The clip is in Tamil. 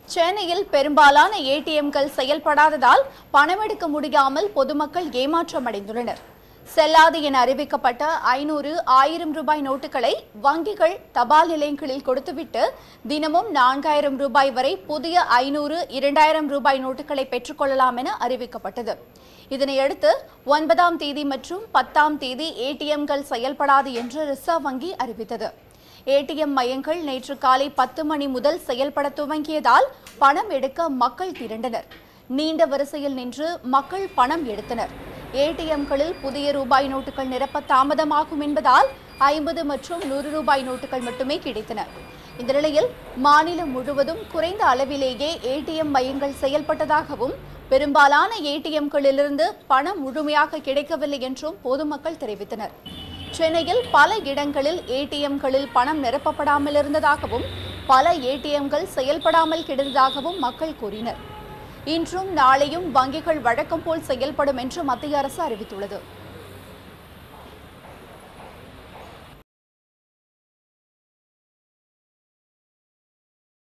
சென்னையில் பெரும்பாலான ஏடிஎம்கள் செயல்படாததால் பணம் எடுக்க முடியாமல் பொதுமக்கள் ஏமாற்றம் அடைந்துள்ளனர் செல்லாது என அறிவிக்கப்பட்ட ஐநூறு ஆயிரம் ரூபாய் நோட்டுகளை வங்கிகள் தபால் நிலையங்களில் கொடுத்துவிட்டு தினமும் நான்காயிரம் ரூபாய் வரை புதிய ஐநூறு இரண்டாயிரம் ரூபாய் நோட்டுகளை பெற்றுக்கொள்ளலாம் என அறிவிக்கப்பட்டது இதனையடுத்து ஒன்பதாம் தேதி மற்றும் பத்தாம் தேதி ஏடிஎம்கள் செயல்படாது என்று ரிசர்வ் வங்கி அறிவித்தது ஏடிஎம் மையங்கள் நேற்று காலை பத்து மணி முதல் செயல்பட துவங்கியதால் பணம் எடுக்க மக்கள் திரண்டனர் நீண்ட வரிசையில் நின்று மக்கள் பணம் எடுத்தனர் ஏடிஎம்களில் புதிய ரூபாய் நோட்டுகள் நிரப்ப தாமதமாகும் என்பதால் ஐம்பது மற்றும் நூறு ரூபாய் நோட்டுகள் மட்டுமே கிடைத்தன இந்த நிலையில் மாநிலம் முழுவதும் குறைந்த அளவிலேயே ஏடிஎம் மையங்கள் செயல்பட்டதாகவும் பெரும்பாலான ஏடிஎம்களிலிருந்து பணம் முழுமையாக கிடைக்கவில்லை என்றும் பொதுமக்கள் தெரிவித்தனர் சென்னையில் பல இடங்களில் ஏடிஎம்களில் பணம் நிரப்பப்படாமல் இருந்ததாகவும் பல ஏடிஎம்கள் செயல்படாமல் கிடந்ததாகவும் மக்கள் கூறினர் இன்றும் நாளையும் வங்கிகள் வழக்கம் போல் செயல்படும் என்று மத்திய அரசு அறிவித்துள்ளது